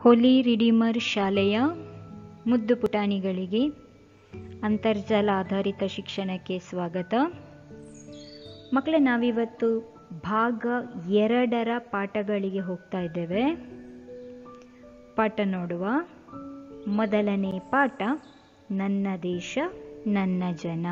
ಹೋಲಿ redeemer ಶಾಲೆಯ ಮುದ್ದು ಪುಟಾಣಿಗಳಿಗೆ ಅಂತರ್ಜಾಲ ಆಧಾರಿತ ಶಿಕ್ಷಣಕ್ಕೆ ಸ್ವಾಗತ ಮಕ್ಕಳೇ ನಾವಿವತ್ತು ಭಾಗ ಎರಡರ ಪಾಠಗಳಿಗೆ ಹೋಗ್ತಾ ಇದ್ದೇವೆ ಪಾಠ ನೋಡುವ ಮೊದಲನೇ ಪಾಠ ನನ್ನ ದೇಶ ನನ್ನ ಜನ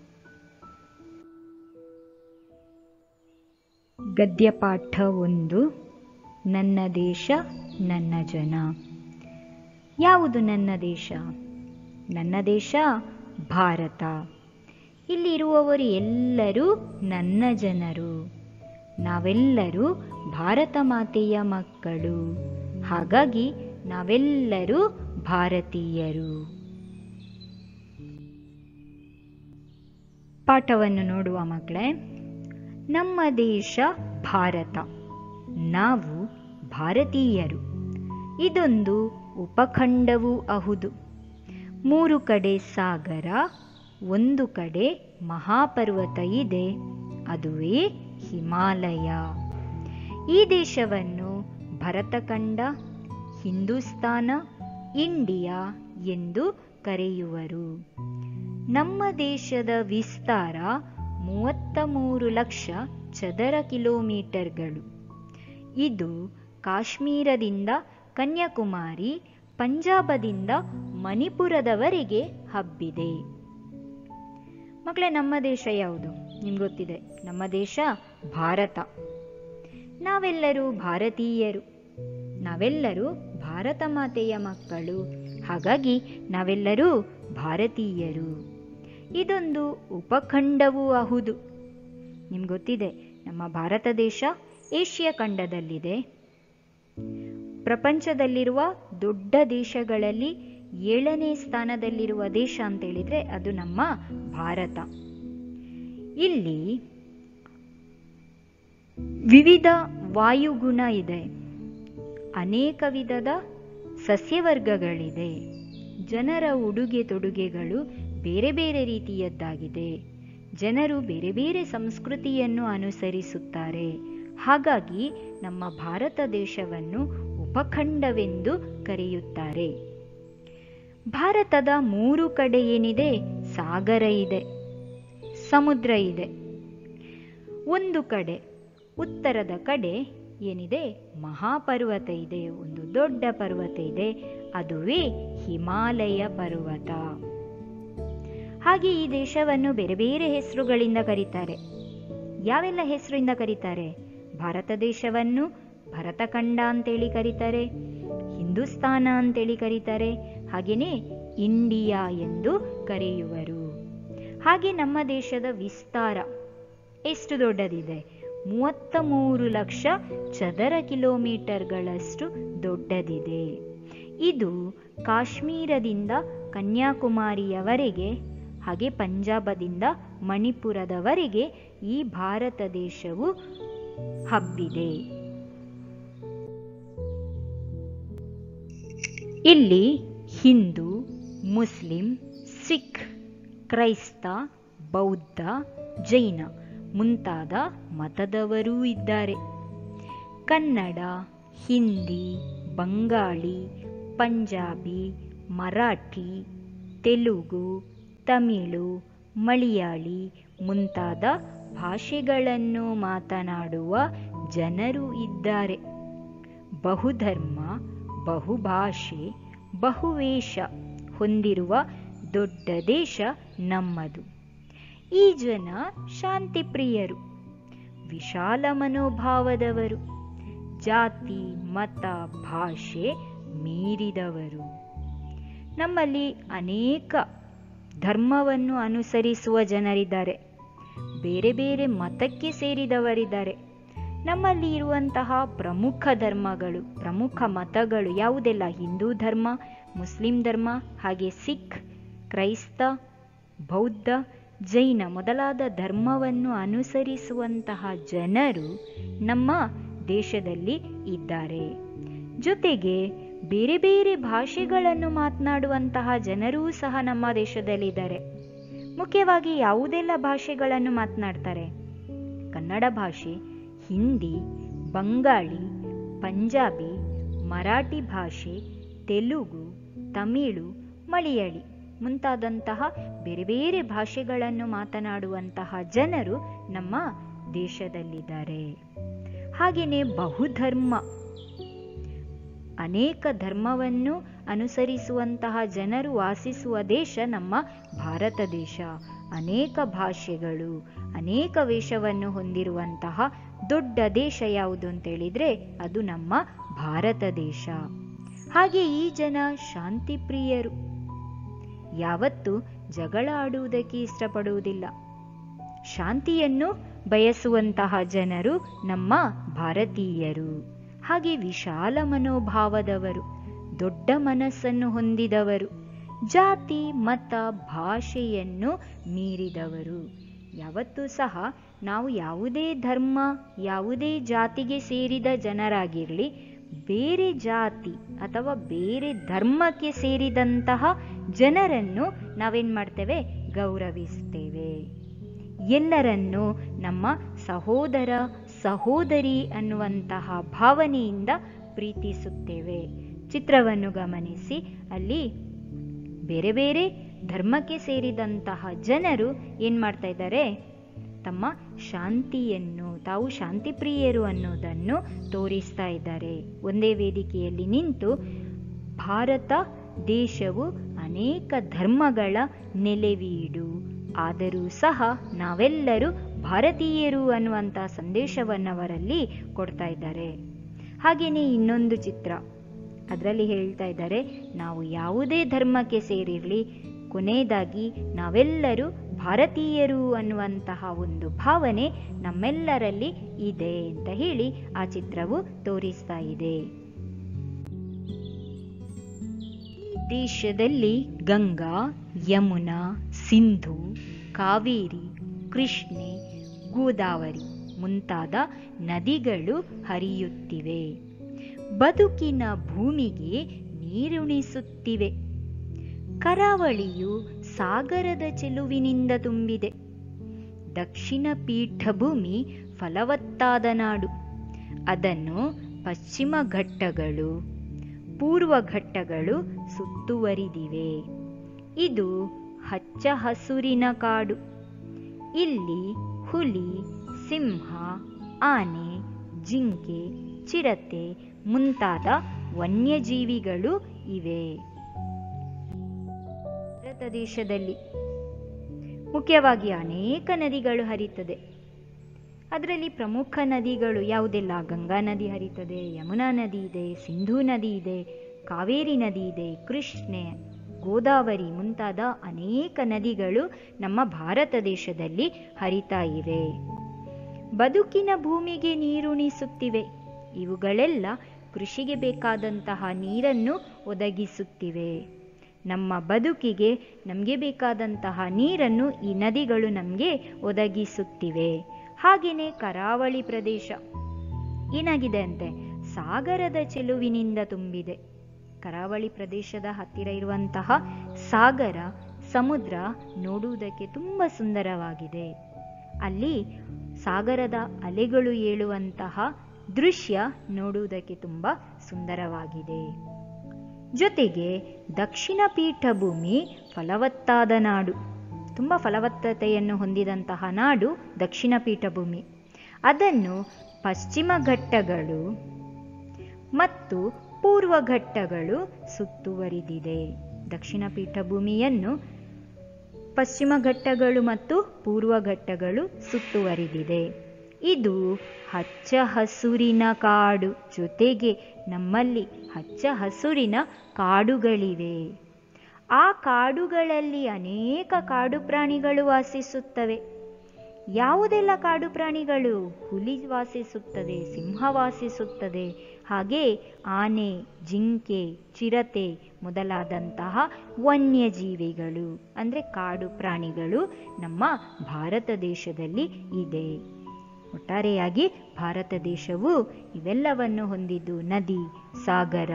ಗದ್ಯ ಪಾಠ ಒಂದು ನನ್ನ ದೇಶ ನನ್ನ ಜನ ಯಾವುದು ನನ್ನ ದೇಶ ನನ್ನ ದೇಶ ಭಾರತ ಇಲ್ಲಿರುವವರು ಎಲ್ಲರೂ ನನ್ನ ಜನರು ನಾವೆಲ್ಲರೂ ಭಾರತ ಮಾತೆಯ ಮಕ್ಕಳು ಹಾಗಾಗಿ ನಾವೆಲ್ಲರೂ ಭಾರತೀಯರು ಪಾಠವನ್ನು ನೋಡುವ ಮಕ್ಕಳೇ ನಮ್ಮ ದೇಶ ಭಾರತ ನಾವು ಭಾರತೀಯರು ಇದೊಂದು ಉಪಖಂಡವೂ ಅಹುದು ಮೂರು ಕಡೆ ಸಾಗರ ಒಂದು ಕಡೆ ಮಹಾಪರ್ವತ ಇದೆ ಅದುವೇ ಹಿಮಾಲಯ ಈ ದೇಶವನ್ನು ಭರತಖಂಡ ಹಿಂದೂಸ್ತಾನ ಇಂಡಿಯಾ ಎಂದು ಕರೆಯುವರು ನಮ್ಮ ದೇಶದ ವಿಸ್ತಾರ ಮೂವತ್ತ ಮೂರು ಲಕ್ಷ ಚದರ ಕಿಲೋಮೀಟರ್ಗಳು ಇದು ಕಾಶ್ಮೀರದಿಂದ ಕನ್ಯಾಕುಮಾರಿ ಪಂಜಾಬದಿಂದ ಮಣಿಪುರದವರೆಗೆ ಹಬ್ಬಿದೆ ಮಕ್ಕಳೇ ನಮ್ಮ ದೇಶ ಯಾವುದು ನಿಮ್ಗೆ ಗೊತ್ತಿದೆ ನಮ್ಮ ದೇಶ ಭಾರತ ನಾವೆಲ್ಲರೂ ಭಾರತೀಯರು ನಾವೆಲ್ಲರೂ ಭಾರತ ಮಾತೆಯ ಮಕ್ಕಳು ಹಾಗಾಗಿ ನಾವೆಲ್ಲರೂ ಭಾರತೀಯರು ಇದೊಂದು ಉಪಖಂಡವೂ ಅಹುದು ನಿಮ್ಗೆ ಗೊತ್ತಿದೆ ನಮ್ಮ ಭಾರತ ದೇಶ ಏಷ್ಯಾ ಖಂಡದಲ್ಲಿದೆ ಪ್ರಪಂಚದಲ್ಲಿರುವ ದೊಡ್ಡ ದೇಶಗಳಲ್ಲಿ ಏಳನೇ ಸ್ಥಾನದಲ್ಲಿರುವ ದೇಶ ಅಂತ ಹೇಳಿದ್ರೆ ಅದು ನಮ್ಮ ಭಾರತ ಇಲ್ಲಿ ವಿವಿಧ ವಾಯುಗುಣ ಇದೆ ಅನೇಕ ವಿಧದ ಸಸ್ಯವರ್ಗಗಳಿದೆ ಜನರ ಉಡುಗೆ ತೊಡುಗೆಗಳು ಬೇರೆ ಬೇರೆ ರೀತಿಯದ್ದಾಗಿದೆ ಜನರು ಬೇರೆ ಬೇರೆ ಸಂಸ್ಕೃತಿಯನ್ನು ಅನುಸರಿಸುತ್ತಾರೆ ಹಾಗಾಗಿ ನಮ್ಮ ಭಾರತ ದೇಶವನ್ನು ಉಪಖಂಡವೆಂದು ಕರೆಯುತ್ತಾರೆ ಭಾರತದ ಮೂರು ಕಡೆ ಏನಿದೆ ಸಾಗರ ಇದೆ ಸಮುದ್ರ ಇದೆ ಒಂದು ಕಡೆ ಉತ್ತರದ ಕಡೆ ಏನಿದೆ ಮಹಾಪರ್ವತ ಇದೆ ಒಂದು ದೊಡ್ಡ ಪರ್ವತ ಇದೆ ಅದುವೇ ಹಿಮಾಲಯ ಪರ್ವತ ಹಾಗೆ ಈ ದೇಶವನ್ನು ಬೇರೆ ಬೇರೆ ಹೆಸರುಗಳಿಂದ ಕರೀತಾರೆ ಯಾವೆಲ್ಲ ಹೆಸರಿಂದ ಕರೀತಾರೆ ಭಾರತ ದೇಶವನ್ನು ಭರತಖಂಡ ಅಂತೇಳಿ ಕರೀತಾರೆ ಹಿಂದೂಸ್ತಾನ ಅಂತೇಳಿ ಕರೀತಾರೆ ಹಾಗೆಯೇ ಇಂಡಿಯಾ ಎಂದು ಕರೆಯುವರು ಹಾಗೆ ನಮ್ಮ ದೇಶದ ವಿಸ್ತಾರ ಎಷ್ಟು ದೊಡ್ಡದಿದೆ ಮೂವತ್ತ ಮೂರು ಲಕ್ಷ ಚದರ ಕಿಲೋಮೀಟರ್ಗಳಷ್ಟು ದೊಡ್ಡದಿದೆ ಇದು ಕಾಶ್ಮೀರದಿಂದ ಕನ್ಯಾಕುಮಾರಿಯವರೆಗೆ ಹಾಗೆ ಪಂಜಾಬದಿಂದ ಮಣಿಪುರದವರೆಗೆ ಈ ಭಾರತ ದೇಶವು ಹಬ್ಬಿದೆ ಇಲ್ಲಿ ಹಿಂದೂ ಮುಸ್ಲಿಂ ಸಿಖ್ ಕ್ರೈಸ್ತ ಬೌದ್ಧ ಜೈನ ಮುಂತಾದ ಮತದವರೂ ಇದ್ದಾರೆ ಕನ್ನಡ ಹಿಂದಿ ಬಂಗಾಳಿ ಪಂಜಾಬಿ ಮರಾಠಿ ತೆಲುಗು ತಮಿಳು ಮಲಯಾಳಿ ಮುಂತಾದ ಭಾಷೆಗಳನ್ನು ಮಾತನಾಡುವ ಜನರು ಇದ್ದಾರೆ ಬಹುಧರ್ಮ ಬಹುಭಾಷೆ ಬಹುವೇಷ ಹೊಂದಿರುವ ದೊಡ್ಡ ದೇಶ ನಮ್ಮದು ಈ ಜನ ಶಾಂತಿಪ್ರಿಯರು ವಿಶಾಲ ಮನೋಭಾವದವರು ಜಾತಿ ಮತ ಭಾಷೆ ಮೀರಿದವರು ನಮ್ಮಲ್ಲಿ ಅನೇಕ ಧರ್ಮವನ್ನು ಅನುಸರಿಸುವ ಜನರಿದ್ದಾರೆ ಬೇರೆ ಬೇರೆ ಮತಕ್ಕೆ ಸೇರಿದವರಿದ್ದಾರೆ ನಮ್ಮಲ್ಲಿ ಇರುವಂತಹ ಪ್ರಮುಖ ಧರ್ಮಗಳು ಪ್ರಮುಖ ಮತಗಳು ಯಾವುದೆಲ್ಲ ಹಿಂದೂ ಧರ್ಮ ಮುಸ್ಲಿಂ ಧರ್ಮ ಹಾಗೆ ಸಿಖ್ ಕ್ರೈಸ್ತ ಬೌದ್ಧ ಜೈನ ಮೊದಲಾದ ಧರ್ಮವನ್ನು ಅನುಸರಿಸುವಂತಹ ಜನರು ನಮ್ಮ ದೇಶದಲ್ಲಿ ಇದ್ದಾರೆ ಜೊತೆಗೆ ಬೇರೆ ಬೇರೆ ಭಾಷೆಗಳನ್ನು ಮಾತನಾಡುವಂತಹ ಜನರೂ ಸಹ ನಮ್ಮ ದೇಶದಲ್ಲಿದ್ದಾರೆ ಮುಖ್ಯವಾಗಿ ಯಾವುದೆಲ್ಲ ಭಾಷೆಗಳನ್ನು ಮಾತನಾಡ್ತಾರೆ ಕನ್ನಡ ಭಾಷೆ ಹಿಂದಿ ಬಂಗಾಳಿ ಪಂಜಾಬಿ ಮರಾಠಿ ಭಾಷೆ ತೆಲುಗು ತಮಿಳು ಮಲಯಾಳಿ ಮುಂತಾದಂತಹ ಬೇರೆ ಬೇರೆ ಭಾಷೆಗಳನ್ನು ಮಾತನಾಡುವಂತಹ ಜನರು ನಮ್ಮ ದೇಶದಲ್ಲಿದ್ದಾರೆ ಹಾಗೆಯೇ ಬಹುಧರ್ಮ ಅನೇಕ ಧರ್ಮವನ್ನು ಅನುಸರಿಸುವಂತಹ ಜನರು ವಾಸಿಸುವ ದೇಶ ನಮ್ಮ ಭಾರತ ದೇಶ ಅನೇಕ ಭಾಷೆಗಳು ಅನೇಕ ವೇಷವನ್ನು ಹೊಂದಿರುವಂತಹ ದೊಡ್ಡ ದೇಶ ಯಾವುದು ಅಂತೇಳಿದರೆ ಅದು ನಮ್ಮ ಭಾರತ ದೇಶ ಹಾಗೆ ಈ ಜನ ಶಾಂತಿ ಪ್ರಿಯರು ಯಾವತ್ತೂ ಜಗಳ ಆಡುವುದಕ್ಕೆ ಇಷ್ಟಪಡುವುದಿಲ್ಲ ಶಾಂತಿಯನ್ನು ಬಯಸುವಂತಹ ಜನರು ನಮ್ಮ ಭಾರತೀಯರು ಹಾಗೆ ವಿಶಾಲ ಮನೋಭಾವದವರು ದೊಡ್ಡ ಮನಸ್ಸನ್ನು ಹೊಂದಿದವರು ಜಾತಿ ಮತ ಭಾಷೆಯನ್ನು ಮೀರಿದವರು ಯಾವತ್ತೂ ಸಹ ನಾವು ಯಾವುದೇ ಧರ್ಮ ಯಾವುದೇ ಜಾತಿಗೆ ಸೇರಿದ ಜನರಾಗಿರಲಿ ಬೇರೆ ಜಾತಿ ಅಥವಾ ಬೇರೆ ಧರ್ಮಕ್ಕೆ ಸೇರಿದಂತಹ ಜನರನ್ನು ನಾವೇನು ಮಾಡ್ತೇವೆ ಗೌರವಿಸ್ತೇವೆ ಎಲ್ಲರನ್ನೂ ನಮ್ಮ ಸಹೋದರ ಸಹೋದರಿ ಅನ್ನುವಂತಹ ಭಾವನೆಯಿಂದ ಪ್ರೀತಿಸುತ್ತೇವೆ ಚಿತ್ರವನ್ನು ಗಮನಿಸಿ ಅಲ್ಲಿ ಬೇರೆ ಬೇರೆ ಧರ್ಮಕ್ಕೆ ಸೇರಿದಂತಹ ಜನರು ಏನು ಮಾಡ್ತಾ ಇದ್ದಾರೆ ತಮ್ಮ ಶಾಂತಿಯನ್ನು ತಾವು ಶಾಂತಿ ಪ್ರಿಯರು ಅನ್ನೋದನ್ನು ತೋರಿಸ್ತಾ ಇದ್ದಾರೆ ಒಂದೇ ವೇದಿಕೆಯಲ್ಲಿ ನಿಂತು ಭಾರತ ದೇಶವು ಅನೇಕ ಧರ್ಮಗಳ ನೆಲೆವೀಡು ಆದರೂ ಸಹ ನಾವೆಲ್ಲರೂ ಭಾರತೀಯರು ಅನ್ನುವಂಥ ಸಂದೇಶವನ್ನು ಅವರಲ್ಲಿ ಕೊಡ್ತಾ ಇದ್ದಾರೆ ಹಾಗೆಯೇ ಇನ್ನೊಂದು ಚಿತ್ರ ಅದರಲ್ಲಿ ಹೇಳ್ತಾ ಇದ್ದಾರೆ ನಾವು ಯಾವುದೇ ಧರ್ಮಕ್ಕೆ ಸೇರಿರಲಿ ಕೊನೆಯದಾಗಿ ನಾವೆಲ್ಲರೂ ಭಾರತೀಯರು ಅನ್ನುವಂತಹ ಒಂದು ಭಾವನೆ ನಮ್ಮೆಲ್ಲರಲ್ಲಿ ಇದೆ ಅಂತ ಹೇಳಿ ಆ ಚಿತ್ರವು ತೋರಿಸ್ತಾ ಇದೆ ದೇಶದಲ್ಲಿ ಗಂಗಾ ಯಮುನಾ ಸಿಂಧು ಕಾವೇರಿ ಕೃಷ್ಣೆ ಗೋದಾವರಿ ಮುಂತಾದ ನದಿಗಳು ಹರಿಯುತ್ತಿವೆ ಬದುಕಿನ ಭೂಮಿಗೆ ನೀರುಣಿಸುತ್ತಿವೆ ಕರಾವಳಿಯು ಸಾಗರದ ಚೆಲುವಿನಿಂದ ತುಂಬಿದೆ ದಕ್ಷಿಣ ಪೀಠಭೂಮಿ ಫಲವತ್ತಾದ ನಾಡು ಅದನ್ನು ಪಶ್ಚಿಮ ಘಟ್ಟಗಳು ಪೂರ್ವ ಘಟ್ಟಗಳು ಸುತ್ತುವರಿದಿವೆ ಇದು ಹಚ್ಚ ಹಸುರಿನ ಕಾಡು ಇಲ್ಲಿ ಹುಲಿ ಸಿಂಹ ಆನೆ ಜಿಂಕೆ ಚಿರತೆ ಮುಂತಾದ ವನ್ಯಜೀವಿಗಳು ಇವೆ ಭಾರತ ದೇಶದಲ್ಲಿ ಮುಖ್ಯವಾಗಿ ಅನೇಕ ನದಿಗಳು ಹರಿತದೆ ಅದರಲ್ಲಿ ಪ್ರಮುಖ ನದಿಗಳು ಯಾವುದೆಲ್ಲ ಗಂಗಾ ನದಿ ಹರಿತದೆ ಯಮುನಾ ನದಿ ಇದೆ ಸಿಂಧೂ ನದಿ ಇದೆ ಕಾವೇರಿ ನದಿ ಇದೆ ಕೃಷ್ಣೆ ಗೋದಾವರಿ ಮುಂತಾದ ಅನೇಕ ನದಿಗಳು ನಮ್ಮ ಭಾರತ ದೇಶದಲ್ಲಿ ಹರಿತಾ ಇವೆ ಬದುಕಿನ ಭೂಮಿಗೆ ನೀರುಣಿಸುತ್ತಿವೆ ಇವುಗಳೆಲ್ಲ ಕೃಷಿಗೆ ಬೇಕಾದಂತಹ ನೀರನ್ನು ಒದಗಿಸುತ್ತಿವೆ ನಮ್ಮ ಬದುಕಿಗೆ ನಮಗೆ ಬೇಕಾದಂತಹ ನೀರನ್ನು ಈ ನದಿಗಳು ನಮಗೆ ಒದಗಿಸುತ್ತಿವೆ ಹಾಗೆಯೇ ಕರಾವಳಿ ಪ್ರದೇಶ ಏನಾಗಿದೆ ಅಂತೆ ಸಾಗರದ ಚೆಲುವಿನಿಂದ ತುಂಬಿದೆ ಕರಾವಳಿ ಪ್ರದೇಶದ ಹತ್ತಿರ ಇರುವಂತಹ ಸಾಗರ ಸಮುದ್ರ ನೋಡುವುದಕ್ಕೆ ತುಂಬ ಸುಂದರವಾಗಿದೆ ಅಲ್ಲಿ ಸಾಗರದ ಅಲೆಗಳು ಏಳುವಂತಹ ದೃಶ್ಯ ನೋಡುವುದಕ್ಕೆ ತುಂಬ ಸುಂದರವಾಗಿದೆ ಜೊತೆಗೆ ದಕ್ಷಿಣ ಪೀಠಭೂಮಿ ಫಲವತ್ತಾದ ನಾಡು ತುಂಬ ಫಲವತ್ತತೆಯನ್ನು ಹೊಂದಿದಂತಹ ನಾಡು ದಕ್ಷಿಣ ಪೀಠಭೂಮಿ ಅದನ್ನು ಪಶ್ಚಿಮ ಘಟ್ಟಗಳು ಮತ್ತು ಪೂರ್ವ ಘಟ್ಟಗಳು ಸುತ್ತುವರಿದಿದೆ ದಕ್ಷಿಣ ಪೀಠಭೂಮಿಯನ್ನು ಪಶ್ಚಿಮ ಘಟ್ಟಗಳು ಮತ್ತು ಪೂರ್ವ ಘಟ್ಟಗಳು ಸುತ್ತುವರಿದಿದೆ ಇದು ಹಚ್ಚ ಹಸುರಿನ ಕಾಡು ಜೊತೆಗೆ ನಮ್ಮಲ್ಲಿ ಹಚ್ಚ ಹಸುರಿನ ಕಾಡುಗಳಿವೆ ಆ ಕಾಡುಗಳಲ್ಲಿ ಅನೇಕ ಕಾಡು ಪ್ರಾಣಿಗಳು ವಾಸಿಸುತ್ತವೆ ಯಾವುದೆಲ್ಲ ಕಾಡು ಪ್ರಾಣಿಗಳು ಹುಲಿ ವಾಸಿಸುತ್ತದೆ ಸಿಂಹ ವಾಸಿಸುತ್ತದೆ ಹಾಗೆ ಆನೆ ಜಿಂಕೆ ಚಿರತೆ ಮೊದಲಾದಂತಹ ವನ್ಯಜೀವಿಗಳು ಅಂದರೆ ಕಾಡು ಪ್ರಾಣಿಗಳು ನಮ್ಮ ಭಾರತ ದೇಶದಲ್ಲಿ ಇದೆ ಒಟ್ಟಾರೆಯಾಗಿ ಭಾರತ ದೇಶವು ಇವೆಲ್ಲವನ್ನು ಹೊಂದಿದ್ದು ನದಿ ಸಾಗರ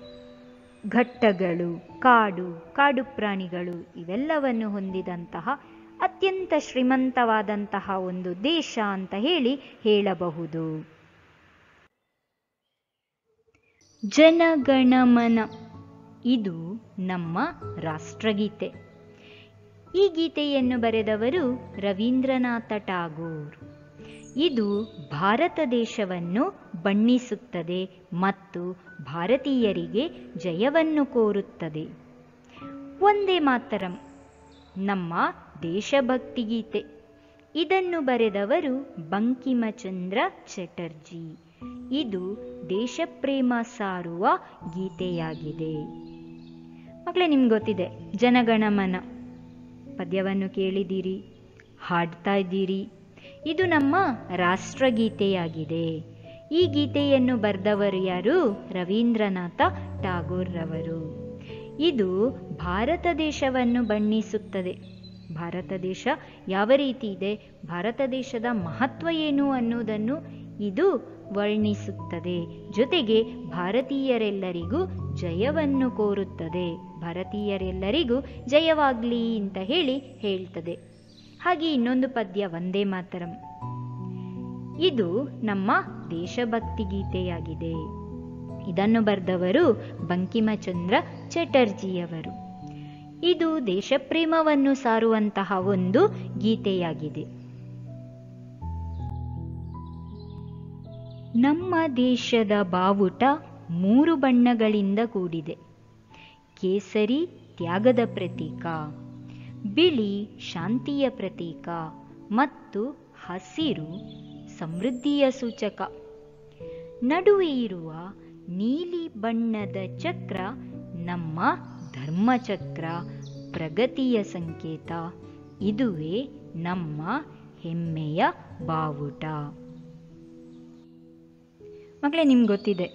ಘಟ್ಟಗಳು ಕಾಡು ಕಾಡು ಪ್ರಾಣಿಗಳು ಇವೆಲ್ಲವನ್ನು ಹೊಂದಿದಂತಹ ಅತ್ಯಂತ ಶ್ರೀಮಂತವಾದಂತಹ ಒಂದು ದೇಶ ಅಂತ ಹೇಳಿ ಹೇಳಬಹುದು ಜನಗಣಮನ ಇದು ನಮ್ಮ ರಾಷ್ಟ್ರಗೀತೆ ಈ ಗೀತೆಯನ್ನು ಬರೆದವರು ರವೀಂದ್ರನಾಥ ಟಾಗೋರ್ ಇದು ಭಾರತ ದೇಶವನ್ನು ಬಣ್ಣಿಸುತ್ತದೆ ಮತ್ತು ಭಾರತೀಯರಿಗೆ ಜಯವನ್ನು ಕೋರುತ್ತದೆ ಒಂದೇ ಮಾತರಂ ನಮ್ಮ ದೇಶಭಕ್ತಿ ಗೀತೆ ಇದನ್ನು ಬರೆದವರು ಬಂಕಿಮಚಂದ್ರ ಚಟರ್ಜಿ ಇದು ದೇಶಪ್ರೇಮ ಸಾರುವ ಗೀತೆಯಾಗಿದೆ ಮಕ್ಕಳೇ ನಿಮ್ಗೆ ಗೊತ್ತಿದೆ ಜನಗಣಮನ ಪದ್ಯವನ್ನು ಕೇಳಿದ್ದೀರಿ ಹಾಡ್ತಾ ಇದ್ದೀರಿ ಇದು ನಮ್ಮ ರಾಷ್ಟ್ರಗೀತೆಯಾಗಿದೆ ಈ ಗೀತೆಯನ್ನು ಬರೆದವರು ಯಾರು ರವೀಂದ್ರನಾಥ ಟಾಗೋರ್ ರವರು ಇದು ಭಾರತ ದೇಶವನ್ನು ಬಣ್ಣಿಸುತ್ತದೆ ಭಾರತ ದೇಶ ಯಾವ ರೀತಿ ಇದೆ ಭಾರತ ದೇಶದ ಮಹತ್ವ ಏನು ಅನ್ನುವುದನ್ನು ಇದು ವರ್ಣಿಸುತ್ತದೆ ಜೊತೆಗೆ ಭಾರತೀಯರೆಲ್ಲರಿಗೂ ಜಯವನ್ನು ಕೋರುತ್ತದೆ ಭಾರತೀಯರೆಲ್ಲರಿಗೂ ಜಯವಾಗ್ಲಿ ಅಂತ ಹೇಳಿ ಹೇಳ್ತದೆ ಹಾಗೆ ಇನ್ನೊಂದು ಪದ್ಯ ಒಂದೇ ಮಾತರಂ ಇದು ನಮ್ಮ ದೇಶಭಕ್ತಿ ಗೀತೆಯಾಗಿದೆ ಇದನ್ನು ಬರೆದವರು ಬಂಕಿಮಚಂದ್ರ ಚಟರ್ಜಿಯವರು ಇದು ದೇಶಪ್ರೇಮವನ್ನು ಸಾರುವಂತಹ ಒಂದು ಗೀತೆಯಾಗಿದೆ ನಮ್ಮ ದೇಶದ ಬಾವುಟ ಮೂರು ಬಣ್ಣಗಳಿಂದ ಕೂಡಿದೆ ಕೇಸರಿ ತ್ಯಾಗದ ಪ್ರತೀಕ ಬಿಳಿ ಶಾಂತಿಯ ಪ್ರತೀಕ ಮತ್ತು ಹಸಿರು ಸಮೃದ್ಧಿಯ ಸೂಚಕ ನಡುವೆ ಇರುವ ನೀಲಿ ಬಣ್ಣದ ಚಕ್ರ ನಮ್ಮ ಧರ್ಮಚಕ್ರ ಪ್ರಗತಿಯ ಸಂಕೇತ ಇದುವೇ ನಮ್ಮ ಹೆಮ್ಮೆಯ ಬಾವುಟ ಮಕ್ಕಳೇ ನಿಮ್ಗೆ ಗೊತ್ತಿದೆ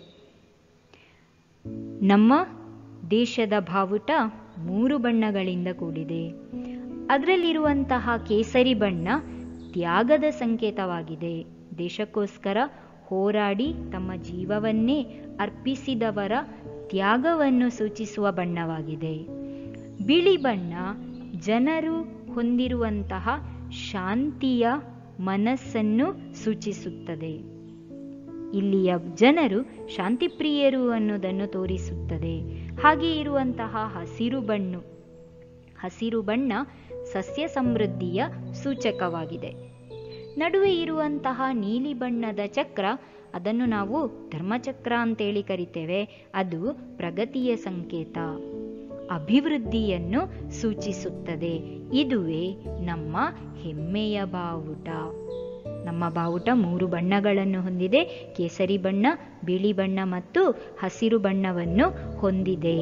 ನಮ್ಮ ದೇಶದ ಬಾವುಟ ಮೂರು ಬಣ್ಣಗಳಿಂದ ಕೂಡಿದೆ ಅದರಲ್ಲಿರುವಂತಹ ಕೇಸರಿ ಬಣ್ಣ ತ್ಯಾಗದ ಸಂಕೇತವಾಗಿದೆ ದೇಶಕ್ಕೋಸ್ಕರ ಹೋರಾಡಿ ತಮ್ಮ ಜೀವವನ್ನೇ ಅರ್ಪಿಸಿದವರ ತ್ಯಾಗವನ್ನು ಸೂಚಿಸುವ ಬಣ್ಣವಾಗಿದೆ ಬಿಳಿ ಬಣ್ಣ ಜನರು ಹೊಂದಿರುವಂತಹ ಶಾಂತಿಯ ಮನಸ್ಸನ್ನು ಸೂಚಿಸುತ್ತದೆ ಇಲ್ಲಿಯ ಜನರು ಶಾಂತಿಪ್ರಿಯರು ಅನ್ನೋದನ್ನು ತೋರಿಸುತ್ತದೆ ಹಾಗೆ ಇರುವಂತಹ ಹಸಿರು ಬಣ್ಣು ಹಸಿರು ಬಣ್ಣ ಸಸ್ಯ ಸಮೃದ್ಧಿಯ ಸೂಚಕವಾಗಿದೆ ನಡುವೆ ಇರುವಂತಹ ನೀಲಿ ಬಣ್ಣದ ಚಕ್ರ ಅದನ್ನು ನಾವು ಧರ್ಮಚಕ್ರ ಅಂತೇಳಿ ಕರಿತೇವೆ ಅದು ಪ್ರಗತಿಯ ಸಂಕೇತ ಅಭಿವೃದ್ಧಿಯನ್ನು ಸೂಚಿಸುತ್ತದೆ ಇದುವೇ ನಮ್ಮ ಹೆಮ್ಮೆಯ ಬಾವುಟ ನಮ್ಮ ಬಾವುಟ ಮೂರು ಬಣ್ಣಗಳನ್ನು ಹೊಂದಿದೆ ಕೇಸರಿ ಬಣ್ಣ ಬಿಳಿ ಬಣ್ಣ ಮತ್ತು ಹಸಿರು ಬಣ್ಣವನ್ನು ಹೊಂದಿದೆ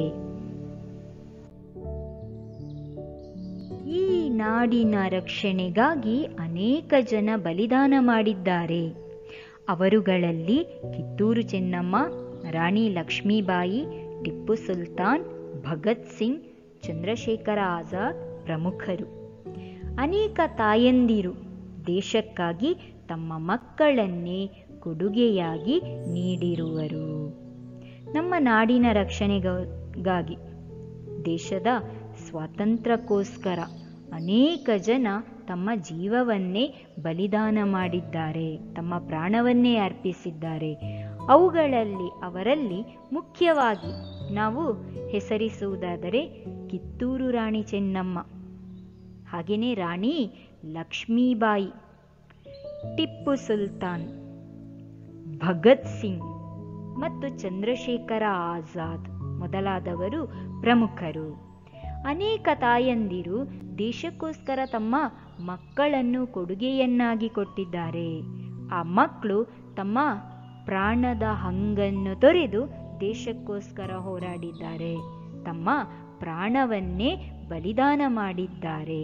ಈ ನಾಡಿನ ರಕ್ಷಣೆಗಾಗಿ ಅನೇಕ ಜನ ಬಲಿದಾನ ಮಾಡಿದ್ದಾರೆ ಅವರುಗಳಲ್ಲಿ ಕಿತ್ತೂರು ಚೆನ್ನಮ್ಮ ರಾಣಿ ಲಕ್ಷ್ಮೀಬಾಯಿ ಟಿಪ್ಪು ಸುಲ್ತಾನ್ ಭಗತ್ ಸಿಂಗ್ ಚಂದ್ರಶೇಖರ ಆಜಾದ್ ಪ್ರಮುಖರು ಅನೇಕ ತಾಯಂದಿರು ದೇಶಕ್ಕಾಗಿ ತಮ್ಮ ಮಕ್ಕಳನ್ನೇ ಕೊಡುಗೆಯಾಗಿ ನೀಡಿರುವರು ನಮ್ಮ ನಾಡಿನ ರಕ್ಷಣೆಗಾಗಿ ದೇಶದ ಸ್ವಾತಂತ್ರ್ಯಕ್ಕೋಸ್ಕರ ಅನೇಕ ಜನ ತಮ್ಮ ಜೀವವನ್ನೇ ಬಲಿದಾನ ಮಾಡಿದ್ದಾರೆ ತಮ್ಮ ಪ್ರಾಣವನ್ನೇ ಅರ್ಪಿಸಿದ್ದಾರೆ ಅವುಗಳಲ್ಲಿ ಅವರಲ್ಲಿ ಮುಖ್ಯವಾಗಿ ನಾವು ಹೆಸರಿಸುವುದಾದರೆ ಕಿತ್ತೂರು ರಾಣಿ ಚೆನ್ನಮ್ಮ ಹಾಗೆಯೇ ರಾಣಿ ಲಕ್ಷ್ಮೀಬಾಯಿ ಟಿಪ್ಪು ಸುಲ್ತಾನ್ ಭಗತ್ ಸಿಂಗ್ ಮತ್ತು ಚಂದ್ರಶೇಖರ ಆಜಾದ್ ಮೊದಲಾದವರು ಪ್ರಮುಖರು ಅನೇಕ ತಾಯಂದಿರು ದೇಶಕ್ಕೋಸ್ಕರ ತಮ್ಮ ಮಕ್ಕಳನ್ನು ಕೊಡುಗೆಯನ್ನಾಗಿ ಕೊಟ್ಟಿದ್ದಾರೆ ಆ ಮಕ್ಕಳು ತಮ್ಮ ಪ್ರಾಣದ ಹಂಗನ್ನು ತೊರೆದು ದೇಶಕ್ಕೋಸ್ಕರ ಹೋರಾಡಿದ್ದಾರೆ ತಮ್ಮ ಪ್ರಾಣವನ್ನೇ ಬಲಿದಾನ ಮಾಡಿದ್ದಾರೆ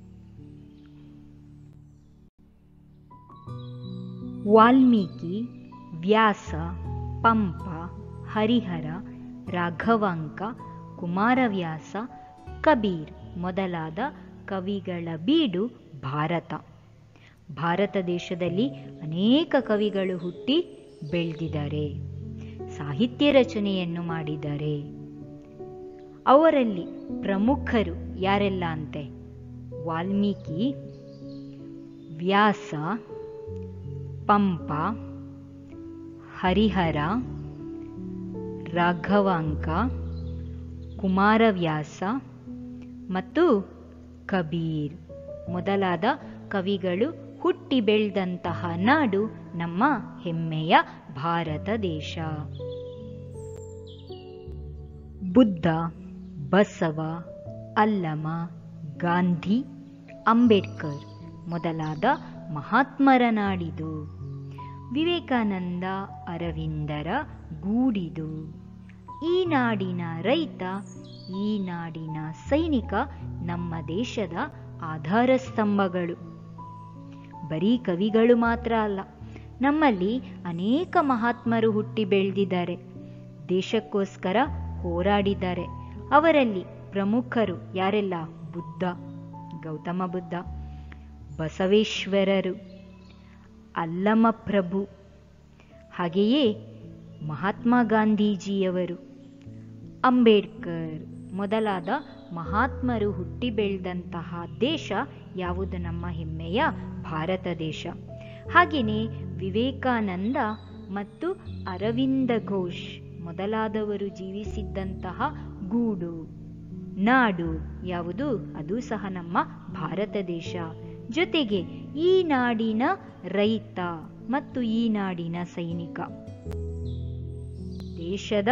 ವಾಲ್ಮೀಕಿ ವ್ಯಾಸ ಪಂಪ ಹರಿಹರ ರಾಘವಾಂಕ ಕುಮಾರವ್ಯಾಸ ಕಬೀರ್ ಮೊದಲಾದ ಕವಿಗಳ ಬೀಡು ಭಾರತ ಭಾರತ ದೇಶದಲ್ಲಿ ಅನೇಕ ಕವಿಗಳು ಹುಟ್ಟಿ ಬೆಳೆದಿದ್ದಾರೆ ಸಾಹಿತ್ಯ ರಚನೆಯನ್ನು ಮಾಡಿದ್ದಾರೆ ಅವರಲ್ಲಿ ಪ್ರಮುಖರು ಯಾರೆಲ್ಲ ಅಂತೆ ವಾಲ್ಮೀಕಿ ವ್ಯಾಸ ಪಂಪ ಹರಿಹರ ರಾಘವಾಂಕ ಕುಮಾರವ್ಯಾಸ ಮತ್ತು ಕಬೀರ್ ಮೊದಲಾದ ಕವಿಗಳು ಹುಟ್ಟಿ ಬೆಳೆದಂತಹ ನಾಡು ನಮ್ಮ ಹೆಮ್ಮೆಯ ಭಾರತ ದೇಶ ಬುದ್ಧ ಬಸವ ಅಲ್ಲಮ ಗಾಂಧಿ ಅಂಬೇಡ್ಕರ್ ಮೊದಲಾದ ಮಹಾತ್ಮರ ನಾಡಿದು ವಿವೇಕಾನಂದ ಅರವಿಂದರ ಗೂಡಿದು ಈ ನಾಡಿನ ರೈತ ಈ ನಾಡಿನ ಸೈನಿಕ ನಮ್ಮ ದೇಶದ ಆಧಾರ ಸ್ತಂಭಗಳು ಬರೀ ಕವಿಗಳು ಮಾತ್ರ ಅಲ್ಲ ನಮ್ಮಲ್ಲಿ ಅನೇಕ ಮಹಾತ್ಮರು ಹುಟ್ಟಿ ಬೆಳೆದಿದ್ದಾರೆ ದೇಶಕ್ಕೋಸ್ಕರ ಹೋರಾಡಿದ್ದಾರೆ ಅವರಲ್ಲಿ ಪ್ರಮುಖರು ಯಾರೆಲ್ಲ ಬುದ್ಧ ಗೌತಮ ಬುದ್ಧ ಬಸವೇಶ್ವರರು ಅಲ್ಲಮ ಪ್ರಭು ಹಾಗೆಯೇ ಮಹಾತ್ಮ ಗಾಂಧೀಜಿಯವರು ಅಂಬೇಡ್ಕರ್ ಮೊದಲಾದ ಮಹಾತ್ಮರು ಹುಟ್ಟಿ ಬೆಳೆದಂತಹ ದೇಶ ಯಾವುದು ನಮ್ಮ ಹೆಮ್ಮೆಯ ಭಾರತ ದೇಶ ಹಾಗೆಯೇ ವಿವೇಕಾನಂದ ಮತ್ತು ಅರವಿಂದ ಘೋಷ್ ಮೊದಲಾದವರು ಜೀವಿಸಿದ್ದಂತಹ ಗೂಡು ನಾಡು ಯಾವುದು ಅದು ಸಹ ನಮ್ಮ ಭಾರತ ದೇಶ ಜೊತೆಗೆ ಈ ನಾಡಿನ ರೈತ ಮತ್ತು ಈ ನಾಡಿನ ಸೈನಿಕ ದೇಶದ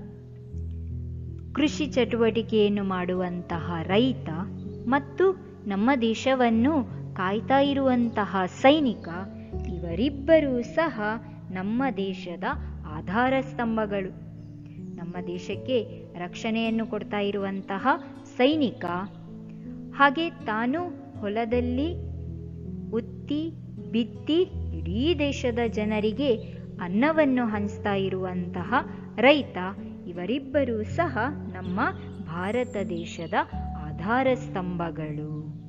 ಕೃಷಿ ಚಟುವಟಿಕೆಯನ್ನು ಮಾಡುವಂತಹ ರೈತ ಮತ್ತು ನಮ್ಮ ದೇಶವನ್ನು ಕಾಯ್ತಾ ಇರುವಂತಹ ಸೈನಿಕ ಇವರಿಬ್ಬರೂ ಸಹ ನಮ್ಮ ದೇಶದ ಆಧಾರ ಸ್ತಂಭಗಳು ನಮ್ಮ ದೇಶಕ್ಕೆ ರಕ್ಷಣೆಯನ್ನು ಕೊಡ್ತಾ ಇರುವಂತಹ ಸೈನಿಕ ಹಾಗೆ ತಾನು ಹೊಲದಲ್ಲಿ ಉತ್ತಿ ಬಿತ್ತಿ ಇಡೀ ದೇಶದ ಜನರಿಗೆ ಅನ್ನವನ್ನು ಹಂಚ್ತಾ ಇರುವಂತಹ ರೈತ ಇವರಿಬ್ಬರೂ ಸಹ ನಮ್ಮ ಭಾರತ ದೇಶದ ಆಧಾರ ಸ್ತಂಭಗಳು